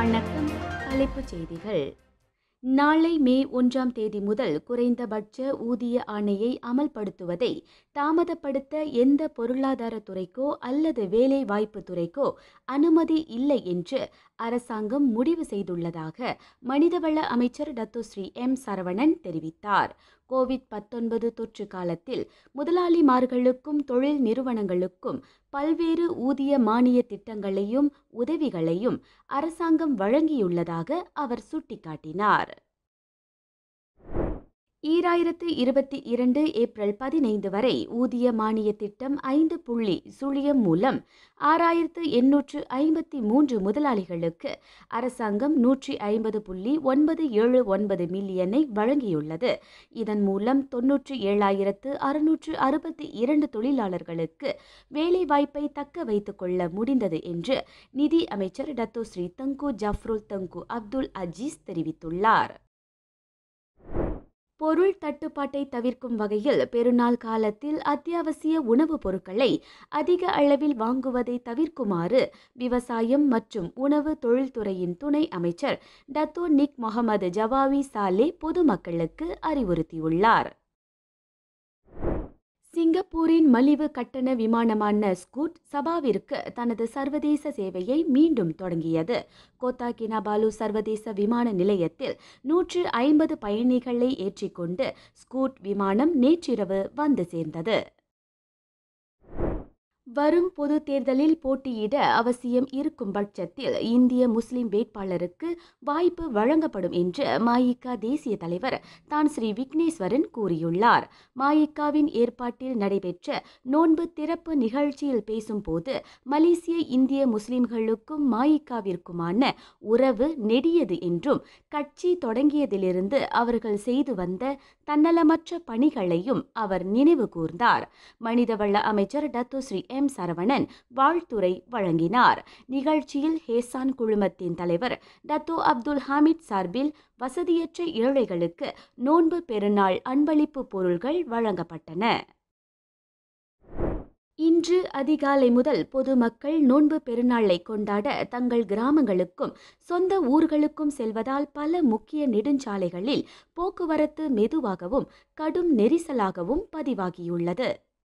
வணக்கம் தலைப்புச் செய்திகள் நாளை மே ஒன்றாம் தேதி முதல் குறைந்தபட்ச ஊதிய ஆணையை அமல்படுத்துவதை தாமதப்படுத்த எந்த பொருளாதார துறைக்கோ அல்லது வேலை வாய்ப்பு துறைக்கோ அனுமதி இல்லை என்று அரசாங்கம் முடிவு செய்துள்ளதாக மனிதவள அமைச்சர் டத்துஸ்ரீ எம் சரவணன் தெரிவித்தார் கோவிட் பத்தொன்பது தொற்று காலத்தில் முதலாளிமார்களுக்கும் தொழில் நிறுவனங்களுக்கும் பல்வேறு ஊதிய மானிய திட்டங்களையும் உதவிகளையும் அரசாங்கம் வழங்கியுள்ளதாக அவர் சுட்டிக்காட்டினார் ஈராயிரத்து இருபத்தி இரண்டு ஏப்ரல் பதினைந்து வரை ஊதிய மானிய திட்டம் ஐந்து புள்ளி சுழியம் மூலம் ஆறாயிரத்து எண்ணூற்று ஐம்பத்தி மூன்று முதலாளிகளுக்கு அரசாங்கம் நூற்றி ஐம்பது புள்ளி ஒன்பது ஏழு ஒன்பது மில்லியனை வழங்கியுள்ளது இதன் மூலம் தொன்னூற்றி ஏழாயிரத்து அறுநூற்று அறுபத்தி இரண்டு தொழிலாளர்களுக்கு வேலைவாய்ப்பை தக்க வைத்துக் கொள்ள முடிந்தது என்று நிதி அமைச்சர் டத்தோஸ்ரீ தங்கு ஜஃப்ருல் தங்கு அப்துல் அஜீஸ் தெரிவித்துள்ளார் பொருள் தட்டுப்பாட்டை தவிர்க்கும் வகையில் பெருநாள் காலத்தில் அத்தியாவசிய உணவுப் பொருட்களை அதிக அளவில் வாங்குவதை தவிர்க்குமாறு விவசாயம் மற்றும் உணவு தொழில்துறையின் துணை அமைச்சர் Dato Nik Muhammad Zawawi Salleh பொதுமக்களுக்கு அறிவுறுத்தியுள்ளார் சிங்கப்பூரின் மலிவு கட்டண விமானமான ஸ்கூட் சபாவிற்கு தனது சர்வதேச சேவையை மீண்டும் தொடங்கியது கோத்தா கினாபாலு சர்வதேச விமான நிலையத்தில் நூற்று ஐம்பது பயணிகளை ஏற்றிக்கொண்டு ஸ்கூட் விமானம் நேற்றிரவு வந்து சேர்ந்தது வரும் பொது தேர்தலில் போட்டியிட அவசியம் இருக்கும் பட்சத்தில் இந்திய முஸ்லிம் வேட்பாளருக்கு வாய்ப்பு வழங்கப்படும் என்று மாயிகா தேசிய தலைவர் தான் ஸ்ரீ விக்னேஸ்வரன் கூறியுள்ளார் மாயிகாவின் ஏற்பாட்டில் நடைபெற்ற நோன்பு திறப்பு நிகழ்ச்சியில் பேசும்போது மலேசிய இந்திய முஸ்லிம்களுக்கும் மாயிகாவிற்குமான உறவு நெடியது என்றும் கட்சி தொடங்கியதிலிருந்து அவர்கள் செய்து வந்த தன்னலமற்ற பணிகளையும் அவர் நினைவு கூர்ந்தார் மனிதவள அமைச்சர் டத்து ஸ்ரீ எம் சரவணன் வாழ்த்துரை வழங்கினார் நிகழ்ச்சியில் ஹேசான் குழுமத்தின் தலைவர் டத்தோ அப்துல் ஹாமித் சார்பில் வசதியற்ற ஏழைகளுக்கு நோன்பு பெருநாள் அன்பளிப்பு பொருள்கள் வழங்கப்பட்டன இன்று அதிகாலை முதல் பொதுமக்கள் நோன்பு பெருநாளை கொண்டாட தங்கள் கிராமங்களுக்கும் சொந்த ஊர்களுக்கும் செல்வதால் பல முக்கிய நெடுஞ்சாலைகளில் போக்குவரத்து மெதுவாகவும் கடும் நெரிசலாகவும் பதிவாகியுள்ளது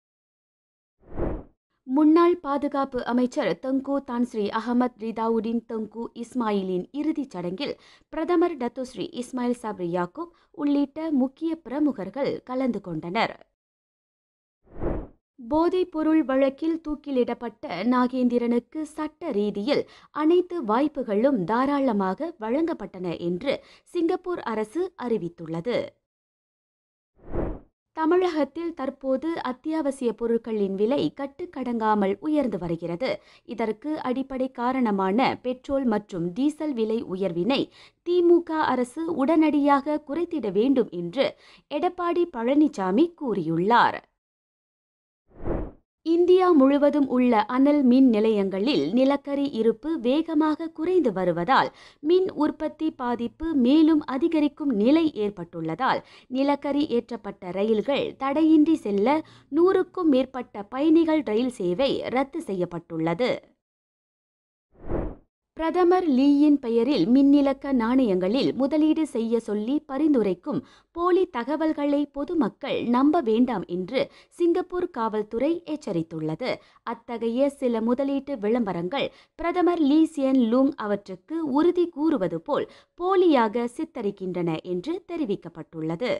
முன்னாள் பாதுகாப்பு அமைச்சர் தங்கு தான்ஸ்ரீ அகமத் ரிதாவுடின் தங்கு இஸ்மாயிலின் இறுதிச் சடங்கில் பிரதமர் டத்துஸ்ரீ இஸ்மாயில் சப்ரி யாக்கூப் உள்ளிட்ட முக்கிய பிரமுகர்கள் கலந்து கொண்டனர் போதைப் பொருள் வழக்கில் தூக்கிலிடப்பட்ட நாகேந்திரனுக்கு சட்ட ரீதியில் அனைத்து வாய்ப்புகளும் தாராளமாக வழங்கப்பட்டன என்று சிங்கப்பூர் அரசு அறிவித்துள்ளது தமிழகத்தில் தற்போது அத்தியாவசிய பொருட்களின் விலை கட்டுக்கடங்காமல் உயர்ந்து வருகிறது இதற்கு அடிப்படை காரணமான பெட்ரோல் மற்றும் டீசல் விலை உயர்வினை திமுக அரசு உடனடியாக குறைத்திட வேண்டும் என்று எடப்பாடி பழனிசாமி கூறியுள்ளார் இந்தியா முழுவதும் உள்ள அனல் மின் நிலையங்களில் நிலக்கரி இருப்பு வேகமாக குறைந்து வருவதால் மின் உற்பத்தி பாதிப்பு மேலும் அதிகரிக்கும் நிலை ஏற்பட்டுள்ளதால் நிலக்கரி ஏற்றப்பட்ட ரயில்கள் தடையின்றி செல்ல நூறுக்கும் மேற்பட்ட பயணிகள் ரயில் சேவை ரத்து செய்யப்பட்டுள்ளது பிரதமர் லீயின் பெயரில் மின்னிலக்க நாணயங்களில் முதலீடு செய்ய சொல்லி பரிந்துரைக்கும் போலி தகவல்களை பொதுமக்கள் நம்ப வேண்டாம் என்று சிங்கப்பூர் காவல்துறை எச்சரித்துள்ளது அத்தகைய சில முதலீட்டு விளம்பரங்கள் பிரதமர் லீ சியன் லூங் அவற்றுக்கு உறுதி கூறுவது போல் போலியாக சித்தரிக்கின்றன என்று தெரிவிக்கப்பட்டுள்ளது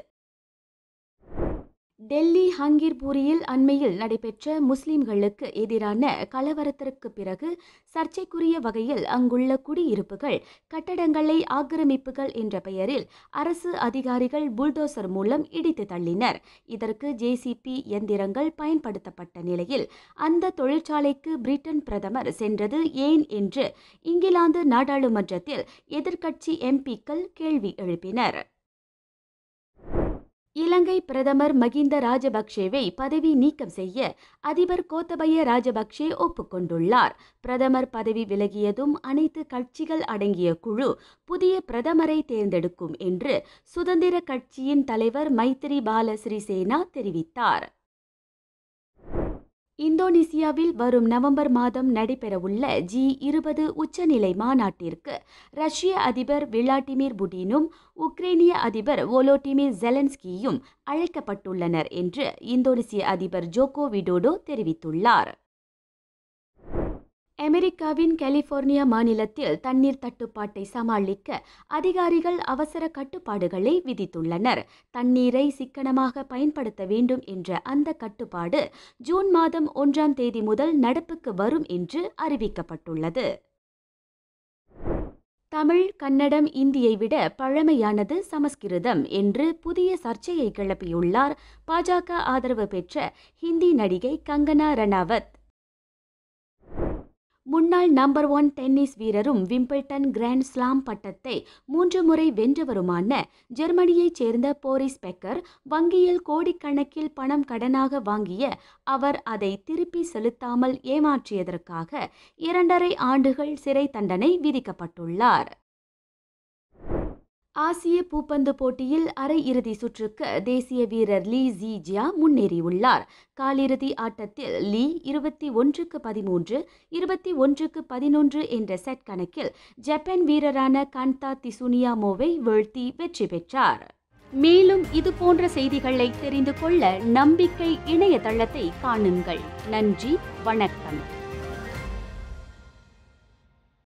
டெல்லி ஹங்கீர்பூரியில் அண்மையில் நடைபெற்ற முஸ்லிம்களுக்கு எதிரான கலவரத்திற்கு பிறகு சர்ச்சைக்குரிய வகையில் அங்குள்ள குடியிருப்புகள் கட்டடங்களை ஆக்கிரமிப்புகள் என்ற பெயரில் அரசு அதிகாரிகள் புல்டோசர் மூலம் இடித்து தள்ளினர் இதற்கு ஜேசிபி எந்திரங்கள் பயன்படுத்தப்பட்ட நிலையில் அந்த தொழிற்சாலைக்கு பிரிட்டன் பிரதமர் சென்றது ஏன் என்று இங்கிலாந்து நாடாளுமன்றத்தில் எதிர்க்கட்சி எம்பிக்கள் கேள்வி எழுப்பினர் இலங்கை பிரதமர் மகிந்த ராஜபக்சேவை பதவி நீக்கம் செய்ய அதிபர் கோத்தபய ராஜபக்சே ஒப்புக்கொண்டுள்ளார் பிரதமர் பதவி விலகியதும் அனைத்து கட்சிகள் அடங்கிய குழு புதிய பிரதமரை தேர்ந்தெடுக்கும் என்று சுதந்திர கட்சியின் தலைவர் மைத்திரி பால சிறிசேனா தெரிவித்தார் இந்தோனேசியாவில் வரும் நவம்பர் மாதம் நடைபெறவுள்ள ஜி இருபது உச்சநிலை மாநாட்டிற்கு ரஷ்ய அதிபர் விளாடிமிர் புடினும் உக்ரைனிய அதிபர் வோலோடிமிர் ஜெலன்ஸ்கியும் அழைக்கப்பட்டுள்ளனர் என்று இந்தோனேசிய அதிபர் ஜோகோ விடோடோ தெரிவித்துள்ளார் அமெரிக்காவின் கலிபோர்னியா மாநிலத்தில் தண்ணீர் தட்டுப்பாட்டை சமாளிக்க அதிகாரிகள் அவசர கட்டுப்பாடுகளை விதித்துள்ளனர் தண்ணீரை சிக்கனமாக பயன்படுத்த வேண்டும் என்ற அந்த கட்டுப்பாடு ஜூன் மாதம் ஒன்றாம் தேதி முதல் நடப்புக்கு வரும் என்று அறிவிக்கப்பட்டுள்ளது தமிழ் கன்னடம் இந்தியை விட பழமையானது சமஸ்கிருதம் என்று புதிய சர்ச்சையை கிளப்பியுள்ளார் பாஜக ஆதரவு பெற்ற ஹிந்தி நடிகை கங்கனா ரணாவத் முன்னாள் நம்பர் ஒன் டென்னிஸ் வீரரும் விம்பிள்டன் கிராண்ட் ஸ்லாம் பட்டத்தை மூன்று முறை வென்றவருமான ஜெர்மனியைச் சேர்ந்த போரிஸ் பெக்கர் வங்கியில் கோடிக்கணக்கில் பணம் கடனாக வாங்கிய அவர் அதை திருப்பி செலுத்தாமல் ஏமாற்றியதற்காக இரண்டரை ஆண்டுகள் சிறை தண்டனை விதிக்கப்பட்டுள்ளார் ஆசிய பூப்பந்து போட்டியில் அரையிறுதி சுற்றுக்கு தேசிய வீரர் லீ ஜீஜியா முன்னேறியுள்ளார் காலிறுதி ஆட்டத்தில் லீ இருபத்தி ஒன்றுக்கு பதிமூன்று இருபத்தி ஒன்றுக்கு பதினொன்று என்ற செட் கணக்கில் ஜப்பான் வீரரான கண்டா திசுனியாமோவை வீழ்த்தி வெற்றி பெற்றார் மேலும் இது போன்ற செய்திகளை தெரிந்து கொள்ள நம்பிக்கை இணையதளத்தை காணுங்கள் நன்றி வணக்கம்